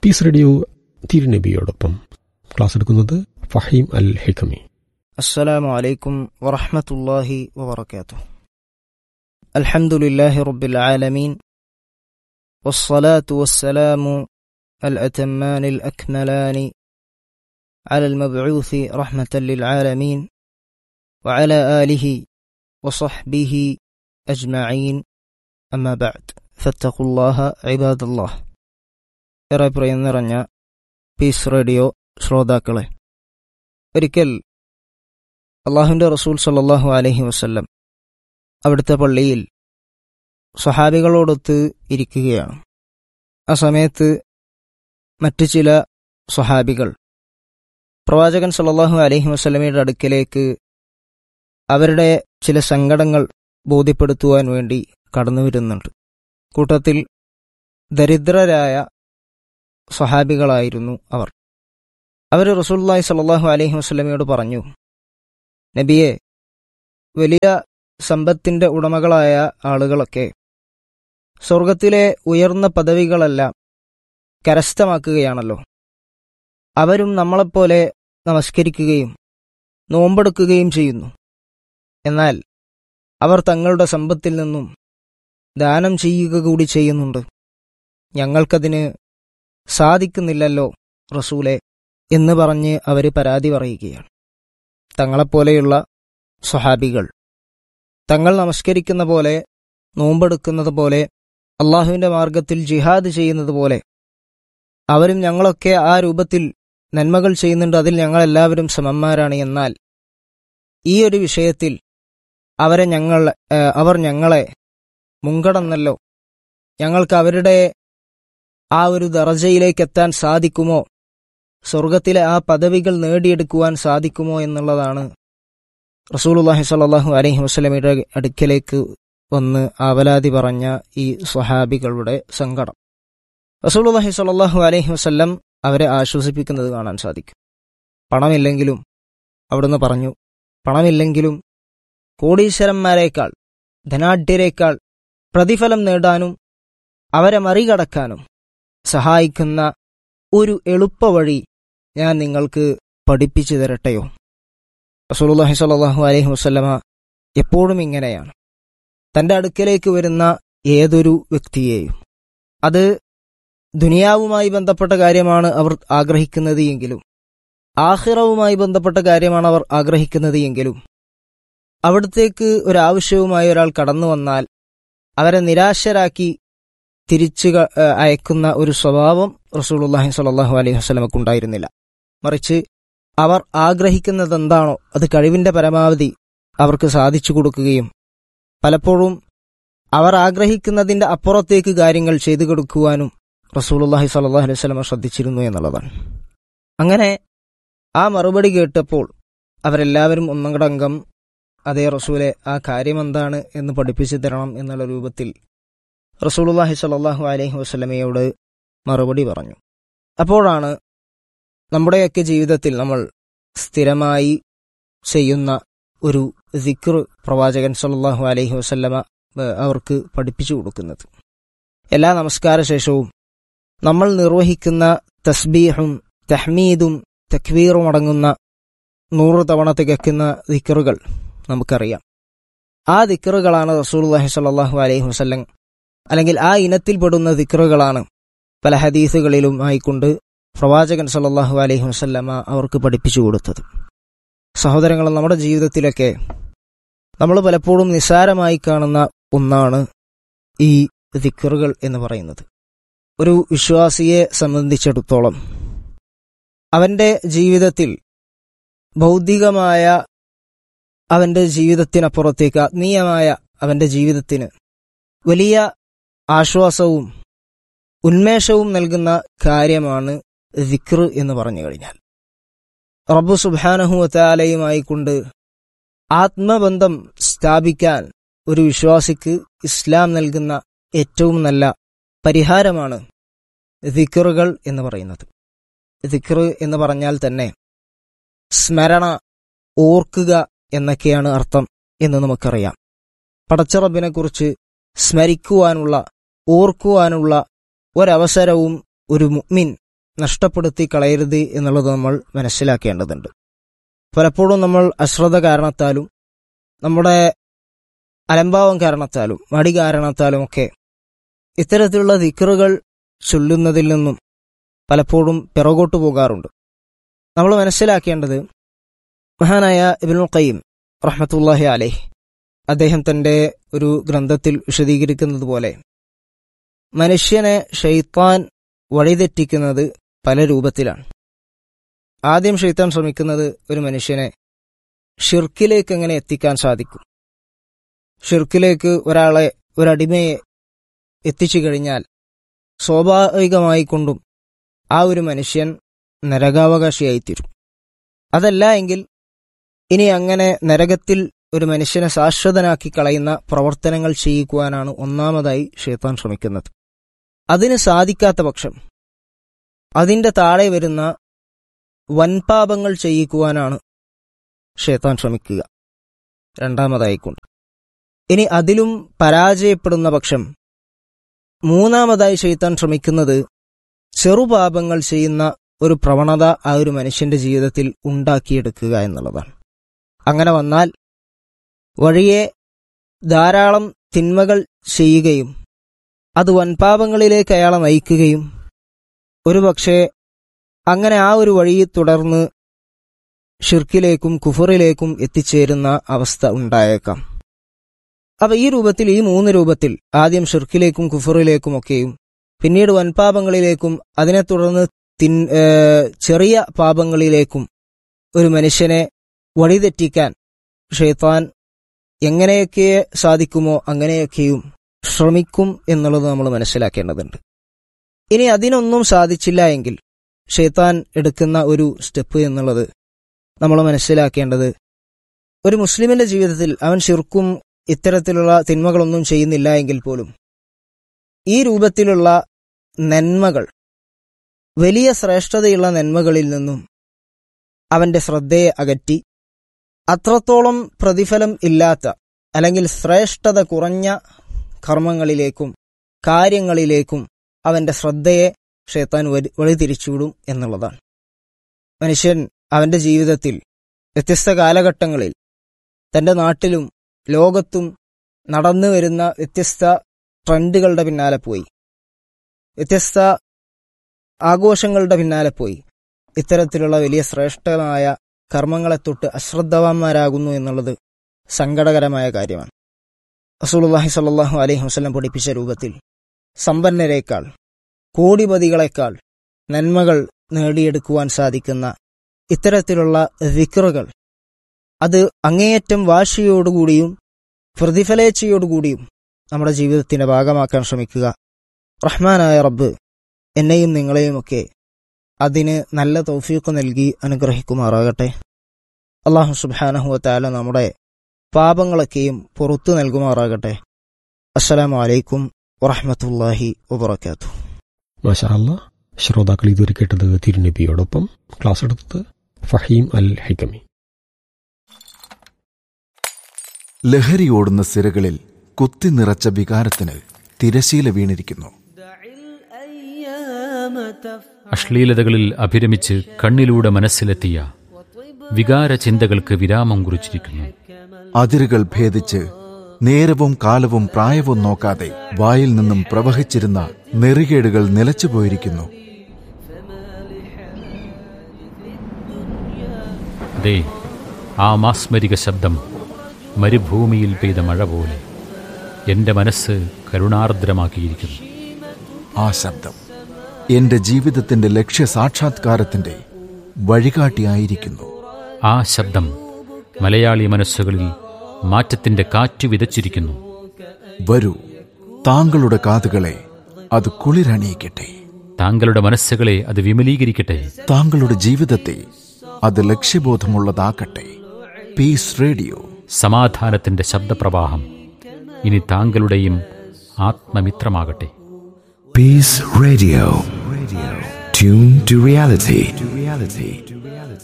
Piece radio തിരുനബിയോടൊപ്പം class എടുക്കുന്നത് ഫഹീം അൽ ഹിക്കമി السلام عليكم ورحمة الله وبركاته الحمد لله رب العالمين والصلاة والسلام الأتمان الأكملان على المبعوث رحمة للعالمين وعلى آله وصحبه أجمعين أما بعد فاتقوا الله عباد الله ഏറെ പ്രിയം നിറഞ്ഞ പീസ് റേഡിയോ ശ്രോതാക്കളെ ഒരിക്കൽ അള്ളാഹുവിൻ്റെ റസൂൽ സല്ലാഹു അലഹി വസ്ല്ലം അവിടുത്തെ പള്ളിയിൽ സ്വഹാബികളോടൊത്ത് ഇരിക്കുകയാണ് ആ സമയത്ത് മറ്റു ചില സ്വഹാബികൾ പ്രവാചകൻ സല്ലാഹു അലഹി വസ്ലമയുടെ അടുക്കലേക്ക് അവരുടെ ചില സങ്കടങ്ങൾ ബോധ്യപ്പെടുത്തുവാൻ വേണ്ടി കടന്നു വരുന്നുണ്ട് കൂട്ടത്തിൽ ദരിദ്രരായ സ്വഹാബികളായിരുന്നു അവർ അവർ റസൂല്ലായി സല്ലാഹു അലഹി വസ്ലമയോട് പറഞ്ഞു നബിയെ വലിയ സമ്പത്തിന്റെ ഉടമകളായ ആളുകളൊക്കെ സ്വർഗത്തിലെ ഉയർന്ന പദവികളെല്ലാം കരസ്ഥമാക്കുകയാണല്ലോ അവരും നമ്മളെപ്പോലെ നമസ്കരിക്കുകയും നോമ്പെടുക്കുകയും ചെയ്യുന്നു എന്നാൽ അവർ തങ്ങളുടെ സമ്പത്തിൽ നിന്നും ദാനം ചെയ്യുക കൂടി ചെയ്യുന്നുണ്ട് ഞങ്ങൾക്കതിന് സാധിക്കുന്നില്ലല്ലോ റസൂലെ എന്ന് പറഞ്ഞ് അവർ പരാതി പറയുകയാണ് തങ്ങളെപ്പോലെയുള്ള സ്വഹാബികൾ തങ്ങൾ നമസ്കരിക്കുന്ന പോലെ നോമ്പെടുക്കുന്നത് പോലെ അള്ളാഹുവിന്റെ മാർഗത്തിൽ ജിഹാദ് ചെയ്യുന്നത് പോലെ അവരും ഞങ്ങളൊക്കെ ആ രൂപത്തിൽ നന്മകൾ ചെയ്യുന്നുണ്ട് അതിൽ ഞങ്ങളെല്ലാവരും സമന്മാരാണ് എന്നാൽ ഈ ഒരു വിഷയത്തിൽ അവരെ ഞങ്ങൾ അവർ ഞങ്ങളെ മുൻകടന്നല്ലോ ഞങ്ങൾക്ക് അവരുടെ ആ ഒരു ദറജയിലേക്ക് എത്താൻ സാധിക്കുമോ സ്വർഗത്തിലെ ആ പദവികൾ നേടിയെടുക്കുവാൻ സാധിക്കുമോ എന്നുള്ളതാണ് റസൂലുല്ലാഹി സ്വല്ലല്ലാഹു അലൈഹി വസല്ലമയുടെ അടുക്കലേക്ക് വന്ന് ആവലാതി പറഞ്ഞ ഈ സ്വഹാബികളുടെ സങ്കടം റസൂലുല്ലാഹി സ്വല്ലല്ലാഹു അലൈഹി വസല്ലം അവരെ ആശ്വസിപ്പിക്കുന്നത് കാണാൻ സാധിക്കും പണമില്ലെങ്കിലും അവിടുന്ന് പറഞ്ഞു പണമില്ലെങ്കിലും കോടീശ്വരന്മാരെക്കാൾ ധനാഢ്യരേക്കാൾ പ്രതിഫലം നേടാനും അവരെ മറികടക്കാനും സഹായിക്കുന്ന ഒരു എളുപ്പവഴി ഞാൻ നിങ്ങൾക്ക് പഠിപ്പിച്ചു തരട്ടെയോ റസൂലുള്ളാഹി സ്വല്ലല്ലാഹു അലൈഹി വസല്ലമ എപ്പോഴും ഇങ്ങനെയാണ് തന്റെ അടുക്കലേക്ക് വരുന്ന ഏതൊരു വ്യക്തിയെയും അത് ദുനിയാവുമായി ബന്ധപ്പെട്ട കാര്യമാണ് അവർ ആഗ്രഹിക്കുന്നത് എങ്കിലും ആഹിറവുമായി ബന്ധപ്പെട്ട കാര്യമാണ് അവർ ആഗ്രഹിക്കുന്നത് എങ്കിലും അവിടത്തേക്ക് ഒരാവശ്യവുമായി ഒരാൾ കടന്നു വന്നാൽ അവരെ നിരാശരാക്കി തിരിച്ചു അയക്കുന്ന ഒരു സ്വഭാവം റസൂലുള്ളാഹി സ്വല്ലല്ലാഹു അലൈഹി വസല്ലമക്ക് ഉണ്ടായിരുന്നില്ല മറിച്ച് അവർ ആഗ്രഹിക്കുന്നത് എന്താണോ അത് കഴിവിന്റെ പരമാവധി അവർക്ക് സാധിച്ചു കൊടുക്കുകയും പലപ്പോഴും അവർ ആഗ്രഹിക്കുന്നതിന്റെ അപ്പുറത്തേക്ക് കാര്യങ്ങൾ ചെയ്തു കൊടുക്കുവാനും റസൂലുള്ളാഹി സ്വല്ലല്ലാഹു അലൈഹി വസല്ലമ ശ്രദ്ധിച്ചിരുന്നു എന്നുള്ളതാണ് അങ്ങനെ ആ മറുപടി കേട്ടപ്പോൾ അവരെല്ലാവരും ഒന്നങ്കടങ്കം അതേ റസൂലെ ആ കാര്യം എന്താണ് എന്ന് പഠിപ്പിച്ചു തരണം എന്നുള്ള രൂപത്തിൽ റസൂലുള്ളാഹി സ്വല്ലല്ലാഹു അലൈഹി വസല്ലമയോട് മറുപടി പറഞ്ഞു അപ്പോഴാണ് നമ്മുടെയൊക്കെ ജീവിതത്തിൽ നമ്മൾ സ്ഥിരമായി ചെയ്യുന്ന ഒരു ദിക്ർ പ്രവാചകൻ സല്ലല്ലാഹു അലൈഹി വസല്ലമ അവർക്ക് പഠിപ്പിച്ചു കൊടുക്കുന്നത് എല്ലാ നമസ്കാര ശേഷവും നമ്മൾ നിർവഹിക്കുന്ന തസ്ബീഹും തഹ്മീദും തക്വീറും അടങ്ങുന്ന നൂറ് തവണ തികക്കുന്ന ദിക്കറുകൾ നമുക്കറിയാം ആ ദിക്കറുകളാണ് റസൂലുള്ളാഹി സ്വല്ലല്ലാഹു അലൈഹി വസല്ലം അല്ലെങ്കിൽ ആ ഇനത്തിൽപ്പെടുന്ന ദിക്റുകളാണ് പല ഹദീസുകളിലും ആയിക്കൊണ്ട് പ്രവാചകൻ സല്ലല്ലാഹു അലൈഹി വസല്ലമ അവർക്ക് പഠിപ്പിച്ചു കൊടുത്തത് സഹോദരങ്ങൾ നമ്മുടെ ജീവിതത്തിലൊക്കെ നമ്മൾ പലപ്പോഴും നിസ്സാരമായി കാണുന്ന ഒന്നാണ് ഈ ദിക്റുകൾ എന്ന് പറയുന്നത് ഒരു വിശ്വാസിയെ സംബന്ധിച്ചിടത്തോളം അവന്റെ ജീവിതത്തിൽ ഭൗതികമായ അവന്റെ ജീവിതത്തിനപ്പുറത്തേക്ക് ആത്മീയമായ അവന്റെ ജീവിതത്തിന് വലിയ ആശ്വാസവും ഉന്മേഷവും നൽകുന്ന കാര്യമാണ് ദിക്ർ എന്ന് പറഞ്ഞു കഴിഞ്ഞാൽ റബ്ബു സുബാനഹുവത്താലയുമായി കൊണ്ട് ആത്മബന്ധം സ്ഥാപിക്കാൻ ഒരു വിശ്വാസിക്ക് ഇസ്ലാം നൽകുന്ന ഏറ്റവും നല്ല പരിഹാരമാണ് ദിക്റുകൾ എന്ന് പറയുന്നത് ദിക്ർ എന്ന് പറഞ്ഞാൽ തന്നെ സ്മരണ ഓർക്കുക എന്നൊക്കെയാണ് അർത്ഥം എന്ന് നമുക്കറിയാം പടച്ചറബിനെക്കുറിച്ച് സ്മരിക്കുവാനുള്ള ഓർക്കുവാനുള്ള ഒരവസരവും ഒരു മുഅ്മിൻ നഷ്ടപ്പെടുത്തി കളയരുത് എന്നുള്ളത് നമ്മൾ മനസ്സിലാക്കേണ്ടതുണ്ട് പലപ്പോഴും നമ്മൾ അശ്രദ്ധ കാരണത്താലും നമ്മുടെ അലംഭാവം കാരണത്താലും മടി കാരണത്താലും ഒക്കെ ഇത്തരത്തിലുള്ള ദിക്കറുകൾ ചൊല്ലുന്നതിൽ നിന്നും പലപ്പോഴും പിറകോട്ടു പോകാറുണ്ട് നമ്മൾ മനസ്സിലാക്കേണ്ടത് മഹാനായ ഇബ്നുൽ ഖയ്യിം റഹ്മത്തുല്ലാഹി അലേഹ് അദ്ദേഹം തന്റെ ഒരു ഗ്രന്ഥത്തിൽ വിശദീകരിക്കുന്നത് പോലെ മനുഷ്യനെ ഷെയ്ത്താൻ വഴിതെറ്റിക്കുന്നത് പല രൂപത്തിലാണ് ആദ്യം ഷെയ്ത്താൻ ശ്രമിക്കുന്നത് ഒരു മനുഷ്യനെ ഷിർക്കിലേക്ക് എങ്ങനെ എത്തിക്കാൻ സാധിക്കും ഷിർക്കിലേക്ക് ഒരാളെ ഒരടിമയെ എത്തിച്ചു കഴിഞ്ഞാൽ സ്വാഭാവികമായി കൊണ്ടും ആ ഒരു മനുഷ്യൻ നരകാവകാശിയായിത്തീരും അതല്ല എങ്കിൽ ഇനി അങ്ങനെ നരകത്തിൽ ഒരു മനുഷ്യനെ ശാശ്വതനാക്കി കളയുന്ന പ്രവർത്തനങ്ങൾ ചെയ്യിക്കുവാനാണ് ഒന്നാമതായി ഷെയ്ത്താൻ ശ്രമിക്കുന്നത് അതിന് സാധിക്കാത്ത പക്ഷം അതിന്റെ താഴെ വരുന്ന വൻപാപങ്ങൾ ചെയ്യിക്കുവാനാണ് ഷെയ്ത്താൻ ശ്രമിക്കുക രണ്ടാമതായിക്കൊണ്ട് ഇനി അതിലും പരാജയപ്പെടുന്ന പക്ഷം മൂന്നാമതായി ഷെയ്ത്താൻ ശ്രമിക്കുന്നത് ചെറുപാപങ്ങൾ ചെയ്യുന്ന ഒരു പ്രവണത ആ ഒരു മനുഷ്യന്റെ ജീവിതത്തിൽ ഉണ്ടാക്കിയെടുക്കുക എന്നുള്ളതാണ് അങ്ങനെ വന്നാൽ വഴിയെ ധാരാളം തിന്മകൾ ചെയ്യുകയും അത് വൻപാപങ്ങളിലേക്ക് അയാളെ നയിക്കുകയും ഒരുപക്ഷെ അങ്ങനെ ആ ഒരു വഴി തുടർന്ന് ഷിർക്കിലേക്കും കുഫറിലേക്കും എത്തിച്ചേരുന്ന അവസ്ഥ ഉണ്ടായേക്കാം അപ്പൊ ഈ രൂപത്തിൽ ഈ മൂന്ന് രൂപത്തിൽ ആദ്യം ഷിർക്കിലേക്കും കുഫറിലേക്കുമൊക്കെയും പിന്നീട് വൻപാപങ്ങളിലേക്കും അതിനെ തുടർന്ന് തിൻ ചെറിയ പാപങ്ങളിലേക്കും ഒരു മനുഷ്യനെ വഴിതെറ്റിക്കാൻ ഷെയ്ത്താൻ എങ്ങനെയൊക്കെ സാധിക്കുമോ അങ്ങനെയൊക്കെയും ശ്രമിക്കും എന്നുള്ളത് നമ്മൾ മനസ്സിലാക്കേണ്ടതുണ്ട് ഇനി അതിനൊന്നും സാധിച്ചില്ല എങ്കിൽ ഷെയ്ത്താൻ എടുക്കുന്ന ഒരു സ്റ്റെപ്പ് എന്നുള്ളത് നമ്മൾ മനസ്സിലാക്കേണ്ടത് ഒരു മുസ്ലിമിന്റെ ജീവിതത്തിൽ അവൻ ശിർക്കും ഇത്തരത്തിലുള്ള തിന്മകളൊന്നും ചെയ്യുന്നില്ല എങ്കിൽ പോലും ഈ രൂപത്തിലുള്ള നന്മകൾ വലിയ ശ്രേഷ്ഠതയുള്ള നന്മകളിൽ നിന്നും അവന്റെ ശ്രദ്ധയെ അകറ്റി അത്രത്തോളം പ്രതിഫലം ഇല്ലാത്ത അല്ലെങ്കിൽ ശ്രേഷ്ഠത കുറഞ്ഞ കർമ്മങ്ങളിലേക്കും കാര്യങ്ങളിലേക്കും അവന്റെ ശ്രദ്ധയെ ഷേത്താൻ വഴിതിരിച്ചുവിടും എന്നുള്ളതാണ് മനുഷ്യൻ അവന്റെ ജീവിതത്തിൽ വ്യത്യസ്ത കാലഘട്ടങ്ങളിൽ തന്റെ നാട്ടിലും ലോകത്തും നടന്നു വരുന്ന വ്യത്യസ്ത ട്രെൻഡുകളുടെ പിന്നാലെ പോയി വ്യത്യസ്ത ആഘോഷങ്ങളുടെ പിന്നാലെ പോയി ഇത്തരത്തിലുള്ള വലിയ ശ്രേഷ്ഠമായ കർമ്മങ്ങളെ തൊട്ട് അശ്രദ്ധവാന്മാരാകുന്നു എന്നുള്ളത് സങ്കടകരമായ കാര്യമാണ് റസൂലുള്ളാഹി സ്വല്ലല്ലാഹു അലൈഹി വസല്ലം പഠിപ്പിച്ച രൂപത്തിൽ സമ്പന്നരേക്കാൾ കോടിപതികളെക്കാൾ നന്മകൾ നേടിയെടുക്കുവാൻ സാധിക്കുന്ന ഇത്തരത്തിലുള്ള വിക്റുകൾ അത് അങ്ങേയറ്റം വാശിയോടുകൂടിയും പ്രതിഫലേച്ഛയോടുകൂടിയും നമ്മുടെ ജീവിതത്തിന്റെ ഭാഗമാക്കാൻ ശ്രമിക്കുക റഹ്മാനായ റബ്ബ് എന്നെയും നിങ്ങളെയുമൊക്കെ അതിന് നല്ല തൗഫീഖ് നൽകി അനുഗ്രഹിക്കുമാറാകട്ടെ അള്ളാഹു സുബാനഹുവത്താല നമ്മുടെ പാപങ്ങളൊക്കെയും പുറത്തു നൽകുമാറാകട്ടെ അസ്സലാമു അലൈക്കും വറഹമത്തല്ലാഹി വബർക്കാത്തു മാഷാ അല്ലാ ശ്രോതാക്കൾ ഇതുവരെ കേട്ടത് തിരുനബിയോടൊപ്പം ക്ലാസ് എടുത്തത് ഫഹീം അൽ ഹൈക്കമി ലഹരിയോടുന്ന സിരകളിൽ കുത്തി നിറച്ച വികാരത്തിന് തിരശീല വീണിരിക്കുന്നു അശ്ലീലതകളിൽ അഭിരമിച്ച് കണ്ണിലൂടെ മനസ്സിലെത്തിയ വികാര ചിന്തകൾക്ക് വിരാമം കുറിച്ചിരിക്കുന്നു അതിരുകൾ ഭേദിച്ച് നേരവും കാലവും പ്രായവും നോക്കാതെ വായിൽ നിന്നും പ്രവഹിച്ചിരുന്ന നെറികേടുകൾ നിലച്ചുപോയിരിക്കുന്നു ദേ ആ മാസ്മരിക ശബ്ദം മരുഭൂമിയിൽ പെയ്ത മഴ പോലെ എന്റെ മനസ്സ് കരുണാർദ്രമാക്കിയിരിക്കുന്നു ആ ശബ്ദം എന്റെ ജീവിതത്തിന്റെ ലക്ഷ്യ സാക്ഷാത്കാരത്തിന്റെ വഴികാട്ടിയായിരിക്കുന്നു ആ ശബ്ദം മലയാളി മനസ്സുകളിൽ മാറ്റത്തിന്റെ കാറ്റ് വിതച്ചിരിക്കുന്നു വരൂ താങ്കളുടെ കാതുകളെ അത് കുളിരണിയിക്കട്ടെ താങ്കളുടെ മനസ്സുകളെ അത് വിമലീകരിക്കട്ടെ താങ്കളുടെ ജീവിതത്തെ അത് ലക്ഷ്യബോധമുള്ളതാക്കട്ടെ പീസ് റേഡിയോ സമാധാനത്തിന്റെ ശബ്ദപ്രവാഹം ഇനി താങ്കളുടെയും ആത്മമിത്രമാകട്ടെ Peace Radio. Radio. Tune to reality. To reality.